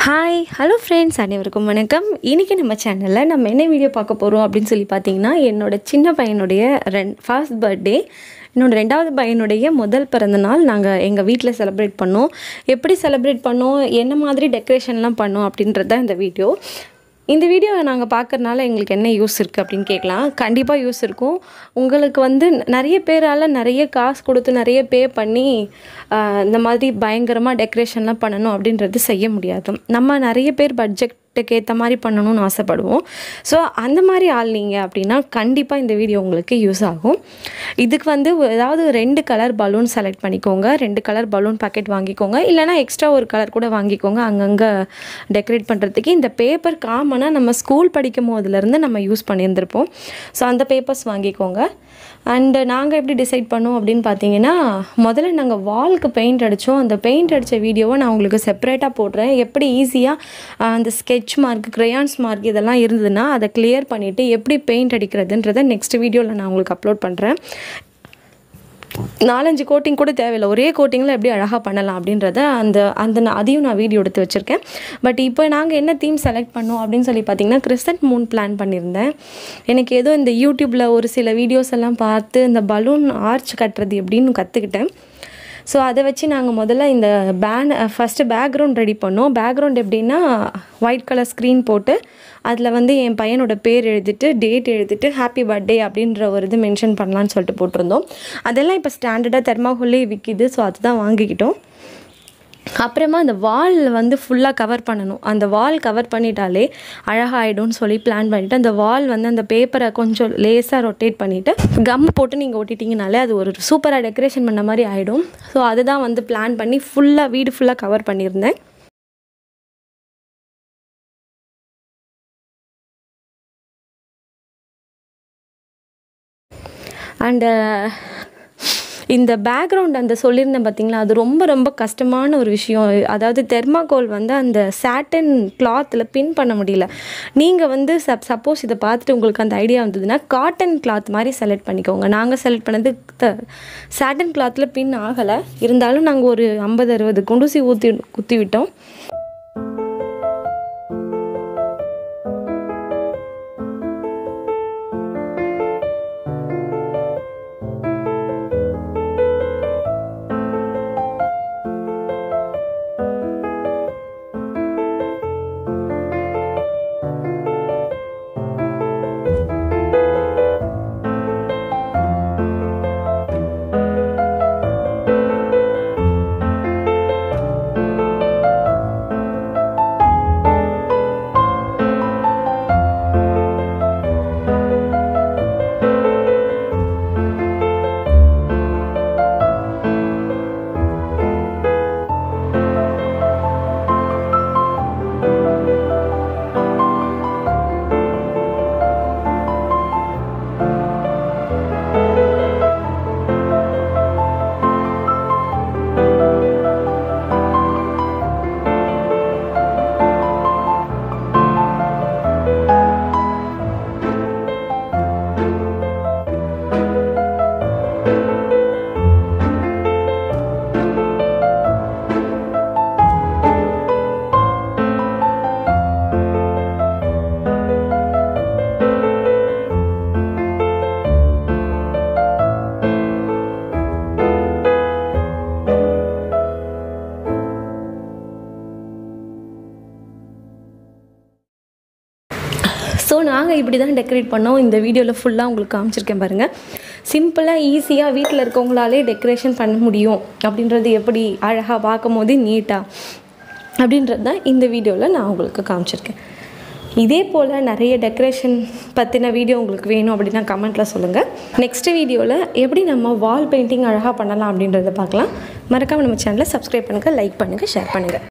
hi hello friends அனைவருக்கும் வணக்கம் இன்றைக்கி நம்ம சேனலில் நம்ம என்ன வீடியோ பார்க்க போகிறோம் அப்படின்னு சொல்லி பார்த்தீங்கன்னா என்னோட சின்ன பையனுடைய ரெண் ஃபர்ஸ்ட் பர்த்டே என்னோட ரெண்டாவது பையனுடைய முதல் பிறந்த நாள் நாங்கள் எங்கள் வீட்டில் செலிப்ரேட் பண்ணோம் எப்படி செலிப்ரேட் பண்ணோம் என்ன மாதிரி டெக்கரேஷன்லாம் பண்ணோம் அப்படின்றது தான் இந்த வீடியோ இந்த வீடியோவை நாங்கள் பார்க்கறனால எங்களுக்கு என்ன யூஸ் இருக்குது அப்படின்னு கேட்கலாம் கண்டிப்பாக யூஸ் இருக்கும் உங்களுக்கு வந்து நிறைய பேரால் நிறைய காசு கொடுத்து நிறைய பே பண்ணி ஆஹ், இந்த மாதிரி பயங்கரமாக டெக்கரேஷன்லாம் பண்ணணும் அப்படின்றது செய்ய முடியாது நம்ம நிறைய பேர் பட்ஜெட்டுக்கு ஏற்ற மாதிரி பண்ணணும்னு ஆசைப்படுவோம் ஸோ அந்த மாதிரி ஆள் நீங்கள் அப்படின்னா கண்டிப்பாக இந்த வீடியோ உங்களுக்கு யூஸ் ஆகும் இதுக்கு வந்து ஏதாவது ரெண்டு கலர் பலூன் செலக்ட் பண்ணிக்கோங்க ரெண்டு கலர் பலூன் பாக்கெட் வாங்கிக்கோங்க இல்லைனா எக்ஸ்ட்ரா ஒரு கலர் கூட வாங்கிக்கோங்க அங்கங்கே டெக்கரேட் பண்ணுறதுக்கு இந்த பேப்பர் காமனாக நம்ம ஸ்கூல் படிக்கும் போதுலேருந்து நம்ம யூஸ் பண்ணியிருந்திருப்போம் ஸோ அந்த பேப்பர்ஸ் வாங்கிக்கோங்க அண்டு நாங்கள் எப்படி டிசைட் பண்ணோம் அப்படின்னு பார்த்தீங்கன்னா முதல்ல நாங்கள் வால்க்கு பெயிண்ட் அடித்தோம் அந்த பெயிண்ட் அடித்த வீடியோவை நான் உங்களுக்கு செப்பரேட்டாக போடுறேன் எப்படி ஈஸியாக அந்த ஸ்கெட்ச் மார்க் crayons மார்க் இதெல்லாம் இருந்ததுன்னா அதை கிளியர் பண்ணிவிட்டு எப்படி பெயிண்ட் அடிக்கிறதுன்றதை நெக்ஸ்ட் வீடியோவில் நான் உங்களுக்கு அப்லோட் பண்ணுறேன் நாலஞ்சு கோட்டிங் கூட தேவையில்லை ஒரே கோட்டிங்கில் எப்படி அழகாக பண்ணலாம் அப்படின்றத அந்த அந்த நான் அதையும் நான் வீடியோ எடுத்து வச்சுருக்கேன் பட் இப்போ நாங்கள் என்ன தீம் செலக்ட் பண்ணோம் அப்படின்னு சொல்லி பார்த்தீங்கன்னா கிறிஸ்டன்ட் மூன் பிளான் பண்ணியிருந்தேன் எனக்கு ஏதோ இந்த யூடியூப்பில் ஒரு சில வீடியோஸ் எல்லாம் பார்த்து இந்த பலூன் ஆர்ச் கட்டுறது எப்படின்னு கற்றுக்கிட்டேன் ஸோ அதை வச்சு நாங்கள் முதல்ல இந்த பேன் ஃபஸ்ட்டு பேக்ரவுண்ட் ரெடி பண்ணோம் பேக்ரவுண்ட் எப்படின்னா ஒயிட் கலர் ஸ்க்ரீன் போட்டு அதில் வந்து என் பையனோட பேர் எழுதிட்டு டேட் எழுதிட்டு ஹாப்பி பர்த்டே அப்படின்ற ஒரு இது மென்ஷன் பண்ணலான்னு சொல்லிட்டு போட்டிருந்தோம் அதெல்லாம் இப்போ ஸ்டாண்டர்டாக தெர்மாகோலே விற்கிது ஸோ அதுதான் வாங்கிக்கிட்டோம் அப்புறமா அந்த வால் வந்து ஃபுல்லாக கவர் பண்ணணும் அந்த வால் கவர் பண்ணிட்டாலே அழகாயிடும்னு சொல்லி பிளான் பண்ணிவிட்டு அந்த வால் வந்து அந்த பேப்பரை கொஞ்சம் லேஸாக ரொட்டேட் பண்ணிவிட்டு கம் போட்டு நீங்கள் ஒட்டிட்டீங்கனாலே அது ஒரு சூப்பராக டெக்கரேஷன் பண்ண மாதிரி ஆகிடும் ஸோ அதுதான் வந்து பிளான் பண்ணி ஃபுல்லாக வீடு ஃபுல்லாக கவர் பண்ணியிருந்தேன் அண்டு இந்த பேக்ரவுண்ட் அந்த சொல்லியிருந்தேன் பார்த்தீங்களா அது ரொம்ப ரொம்ப கஷ்டமான ஒரு விஷயம் அதாவது தெர்மாகோல் வந்து அந்த சாட்டன் கிளாத்தில் பின் பண்ண முடியல நீங்கள் வந்து சப் சப்போஸ் இதை பார்த்துட்டு உங்களுக்கு அந்த ஐடியா வந்ததுன்னா காட்டன் கிளாத் மாதிரி செலக்ட் பண்ணிக்கோங்க நாங்கள் செலக்ட் பண்ணது த சாட்டன் கிளாத்தில் பின் ஆகலை இருந்தாலும் நாங்கள் ஒரு ஐம்பது அறுபது குண்டுசி ஊற்றி குத்தி விட்டோம் ஸோ நாங்கள் இப்படி தான் டெக்கரேட் பண்ணோம் இந்த வீடியோவில் ஃபுல்லாக உங்களுக்கு காமிச்சிருக்கேன் பாருங்கள் சிம்பிளாக ஈஸியாக வீட்டில் இருக்கவங்களாலே டெக்கரேஷன் பண்ண முடியும் அப்படின்றது எப்படி அழகாக பார்க்கும் போது நீட்டாக அப்படின்றது தான் இந்த வீடியோவில் நான் உங்களுக்கு காமிச்சிருக்கேன் இதே போல் நிறைய டெக்கரேஷன் பற்றின வீடியோ உங்களுக்கு வேணும் அப்படின்னா கமெண்ட்டில் சொல்லுங்கள் நெக்ஸ்ட் வீடியோவில் எப்படி நம்ம வால் பெயிண்டிங் அழகாக பண்ணலாம் அப்படின்றத பார்க்கலாம் மறக்காமல் நம்ம சேனலை சப்ஸ்கிரைப் பண்ணுங்கள் லைக் பண்ணுங்கள் ஷேர் பண்ணுங்கள்